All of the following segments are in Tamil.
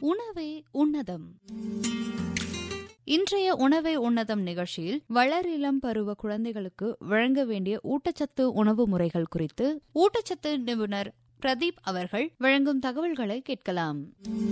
உணவே உன்னதம் இன்றைய உணவே உன்னதம் நிகழ்ச்சியில் வளரிளம் பருவ குழந்தைகளுக்கு வழங்க வேண்டிய ஊட்டச்சத்து உணவு முறைகள் குறித்து ஊட்டச்சத்து நிபுணர் பிரதீப் அவர்கள் வழங்கும் தகவல்களை கேட்கலாம்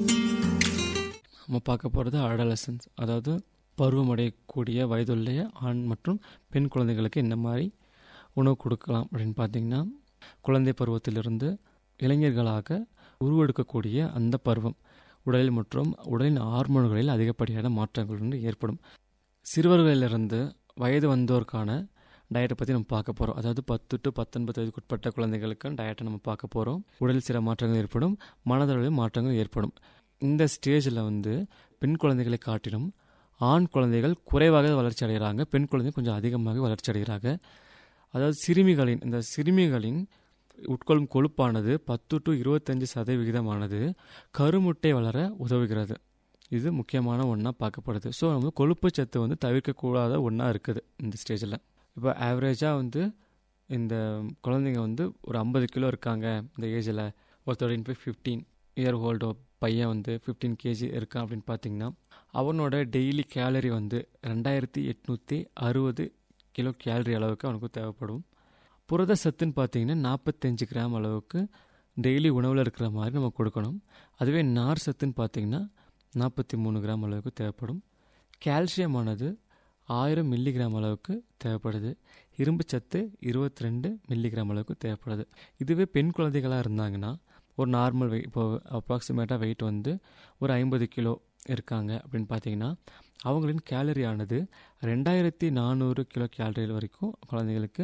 நம்ம பார்க்க போகிறது அடலசன்ஸ் அதாவது பருவமடையக்கூடிய வயதுள்ள ஆண் மற்றும் பெண் குழந்தைகளுக்கு என்ன மாதிரி உணவு கொடுக்கலாம் அப்படின்னு பார்த்தீங்கன்னா குழந்தை பருவத்திலிருந்து இளைஞர்களாக உருவெடுக்கக்கூடிய அந்த பருவம் உடலில் மற்றும் உடலின் ஹார்மோன்களில் அதிகப்படியான மாற்றங்கள் வந்து ஏற்படும் சிறுவர்களிலிருந்து வயது வந்தோருக்கான டயட்டை பற்றி நம்ம பார்க்க போகிறோம் அதாவது பத்து டு பத்தொன்பது வயதுக்குட்பட்ட குழந்தைகளுக்கு டயட்டை நம்ம பார்க்க போகிறோம் உடலில் சில மாற்றங்கள் ஏற்படும் மனதளவில் மாற்றங்கள் ஏற்படும் இந்த ஸ்டேஜில் வந்து பெண் குழந்தைகளை காட்டிலும் ஆண் குழந்தைகள் குறைவாக வளர்ச்சி அடைகிறாங்க பெண் குழந்தைகள் கொஞ்சம் அதிகமாக வளர்ச்சி அடைகிறாங்க அதாவது சிறுமிகளின் இந்த சிறுமிகளின் உட்கொள்ளும் கொழுப்பானது பத்து டு இருபத்தஞ்சு சதவிகிதமானது கருமுட்டை வளர உதவுகிறது இது முக்கியமான ஒன்றா பார்க்கப்படுது ஸோ நம்ம கொழுப்பு சத்து வந்து தவிர்க்கக்கூடாத ஒன்றா இருக்குது இந்த ஸ்டேஜில் இப்போ ஆவரேஜாக வந்து இந்த குழந்தைங்க வந்து ஒரு ஐம்பது கிலோ இருக்காங்க இந்த ஏஜில் ஒரு தேர்ட்டின் ஃபைவ் ஃபிஃப்டீன் இயர் ஓல்டோ பையன் வந்து ஃபிஃப்டீன் கேஜி இருக்கான் அப்படின்னு பார்த்தீங்கன்னா அவனோட டெய்லி கேலரி வந்து ரெண்டாயிரத்தி எட்நூற்றி அறுபது கிலோ கேலரி அளவுக்கு அவனுக்கு தேவைப்படும் புரத சத்துன்னு பார்த்தீங்கன்னா நாற்பத்தஞ்சு கிராம் அளவுக்கு டெய்லி உணவில் இருக்கிற மாதிரி நம்ம கொடுக்கணும் அதுவே நார் சத்துன்னு பார்த்தீங்கன்னா நாற்பத்தி மூணு கிராம் அளவுக்கு தேவைப்படும் கால்சியம் ஆனது ஆயிரம் மில்லிகிராம் அளவுக்கு தேவைப்படுது இரும்பு சத்து இருபத்தி ரெண்டு மில்லிகிராம் அளவுக்கு தேவைப்படுது இதுவே பெண் குழந்தைகளாக இருந்தாங்கன்னா ஒரு நார்மல் வெயிட் இப்போ அப்ராக்சிமேட்டாக வெயிட் வந்து ஒரு ஐம்பது கிலோ இருக்காங்க அப்படின்னு பார்த்தீங்கன்னா அவங்களின் கேலரி ஆனது ரெண்டாயிரத்தி நானூறு கிலோ கேலரி வரைக்கும் குழந்தைங்களுக்கு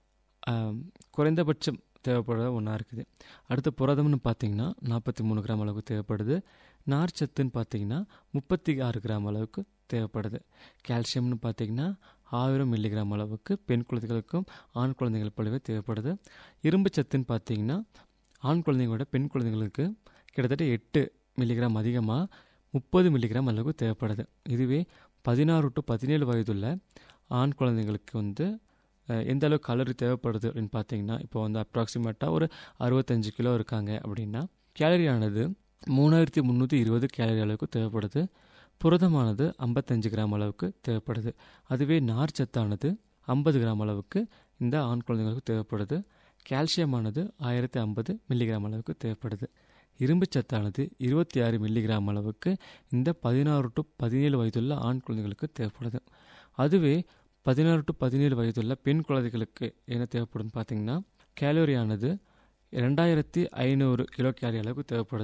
குறைந்தபட்சம் தேவைப்படுற ஒன்றா இருக்குது அடுத்து புரதம்னு பார்த்தீங்கன்னா நாற்பத்தி மூணு கிராம் அளவுக்கு தேவைப்படுது நார்ச்சத்துன்னு பார்த்தீங்கன்னா முப்பத்தி ஆறு கிராம் அளவுக்கு தேவைப்படுது கால்சியம்னு பார்த்தீங்கன்னா ஆயிரம் மில்லிகிராம் அளவுக்கு பெண் குழந்தைகளுக்கும் ஆண் குழந்தைகள் போலவே தேவைப்படுது இரும்பு சத்துன்னு பார்த்தீங்கன்னா ஆண் குழந்தைங்களோட பெண் குழந்தைங்களுக்கு கிட்டத்தட்ட எட்டு மில்லிகிராம் அதிகமாக முப்பது மில்லிகிராம் அளவுக்கு தேவைப்படுது இதுவே பதினாறு டு பதினேழு வயதுள்ள ஆண் குழந்தைங்களுக்கு வந்து எந்த அளவுக்கு கலரி தேவைப்படுது அப்படின்னு பார்த்தீங்கன்னா இப்போ வந்து அப்ராக்சிமேட்டாக ஒரு அறுபத்தஞ்சு கிலோ இருக்காங்க அப்படின்னா கேலரி ஆனது மூணாயிரத்தி முந்நூற்றி இருபது கேலரி அளவுக்கு தேவைப்படுது புரதமானது ஐம்பத்தஞ்சு கிராம் அளவுக்கு தேவைப்படுது அதுவே நார் சத்தானது ஐம்பது கிராம் அளவுக்கு இந்த ஆண் குழந்தைங்களுக்கு தேவைப்படுது கால்சியமானது ஆயிரத்தி ஐம்பது மில்லிகிராம் அளவுக்கு தேவைப்படுது இரும்பு சத்தானது இருபத்தி ஆறு மில்லிகிராம் அளவுக்கு இந்த பதினாறு டு பதினேழு வயதுள்ள ஆண் குழந்தைகளுக்கு தேவைப்படுது அதுவே பதினாறு டு பதினேழு வயதுள்ள பெண் குழந்தைகளுக்கு என்ன தேவைப்படும் பார்த்தீங்கன்னா கேலோரியானது ரெண்டாயிரத்தி ஐநூறு கிலோ கேலரி அளவுக்கு தேவைப்படுது